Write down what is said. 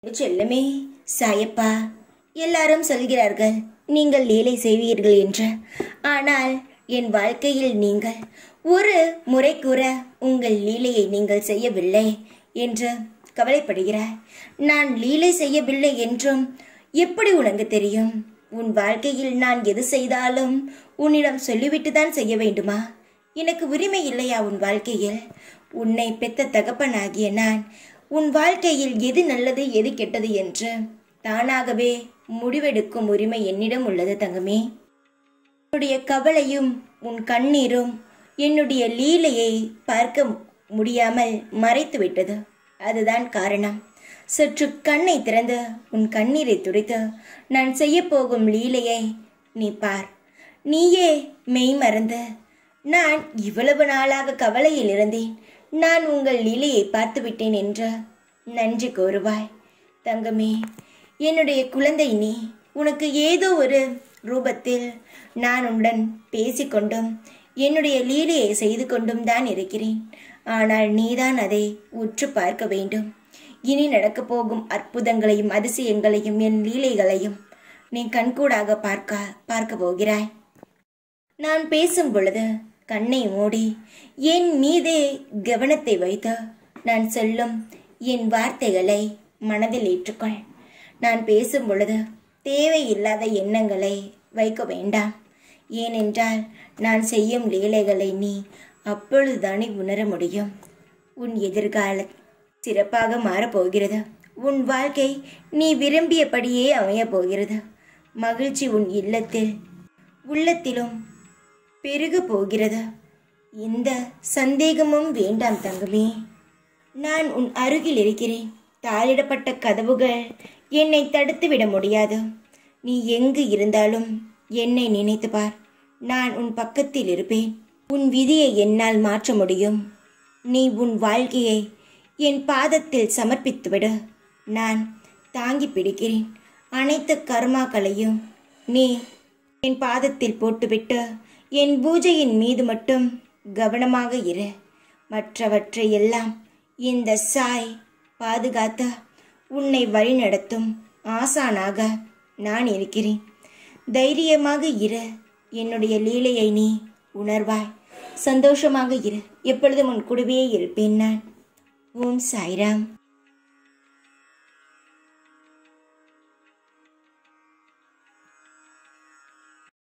செல்லமே சாயப்பா எல்லாரும் சொல்கிறார்கள் நீங்கள் லீலை செய்வீர்கள் என்று ஆனால் என் வாழ்க்கையில் நீங்கள் ஒரு முறை கூற உங்கள் லீலையை நீங்கள் செய்யவில்லை என்று கவலைப்படுகிறாய் நான் லீலை செய்யவில்லை என்றும் எப்படி உனக்கு தெரியும் உன் வாழ்க்கையில் நான் எது செய்தாலும் உன்னிடம் சொல்லிவிட்டு தான் செய்ய வேண்டுமா எனக்கு உரிமை இல்லையா உன் வாழ்க்கையில் உன்னை பெத்த தகப்பனாகிய நான் உன் வாழ்க்கையில் எது நல்லது எது கெட்டது என்று தானாகவே முடிவெடுக்கும் உரிமை என்னிடம் உள்ளது தங்கமே உன்னுடைய கவலையும் உன் கண்ணீரும் என்னுடைய லீலையை பார்க்க முடியாமல் மறைத்து விட்டது அதுதான் காரணம் சற்று கண்ணை திறந்து உன் கண்ணீரை துடைத்து நான் செய்ய போகும் லீலையை நீ பார் நீயே மெய் மறந்து நான் இவ்வளவு நாளாக கவலையில் இருந்தேன் நான் உங்கள் லீலையை பார்த்து விட்டேன் என்று நன்றி கூறுவாய் தங்கமே என்னுடைய குழந்தை நீ உனக்கு ஏதோ ஒரு ரூபத்தில் நான் உன்னுடன் பேசிக்கொண்டும் என்னுடைய லீலையை செய்து கொண்டும் தான் இருக்கிறேன் ஆனால் நீதான் அதை உற்று பார்க்க வேண்டும் இனி நடக்கப் போகும் அற்புதங்களையும் அதிசயங்களையும் என் லீலைகளையும் நீ கண்கூடாக பார்க்க பார்க்க போகிறாய் நான் பேசும் பொழுது கண்ணை மூடி என் மீதே கவனத்தை வைத்து நான் சொல்லும் என் வார்த்தைகளை மனதில் ஏற்றுக்கொள் நான் பேசும் பொழுது தேவையில்லாத எண்ணங்களை வைக்க வேண்டாம் ஏனென்றால் நான் செய்யும் லீலைகளை நீ அப்பொழுதுதானே உணர முடியும் உன் எதிர்கால சிறப்பாக மாறப்போகிறது உன் வாழ்க்கை நீ விரும்பியபடியே அமையப் போகிறது மகிழ்ச்சி உன் இல்லத்தில் உள்ளத்திலும் பெருக போகிறது எந்த சந்தேகமும் வேண்டாம் தங்கமே நான் உன் அருகில் இருக்கிறேன் தாளிடப்பட்ட கதவுகள் என்னை தடுத்து விட முடியாது நீ எங்கு இருந்தாலும் என்னை நினைத்து பார் நான் உன் பக்கத்தில் இருப்பேன் உன் விதியை என்னால் மாற்ற முடியும் நீ உன் வாழ்க்கையை என் பாதத்தில் சமர்ப்பித்துவிடு நான் தாங்கி பிடிக்கிறேன் அனைத்து கர்மாக்களையும் நீ என் பாதத்தில் போட்டுவிட்டு என் பூஜையின் மீது மட்டும் கவனமாக இரு மற்றவற்றை எல்லாம் இந்த சாய் பாதுகாத்து உன்னை வழிநடத்தும் ஆசானாக நான் இருக்கிறேன் தைரியமாக இரு என்னுடைய லீலையை நீ உணர்வாய் சந்தோஷமாக இரு எப்பொழுதும் உன் கூடவே இருப்பேன் நான் ஓம் சாய்ராம்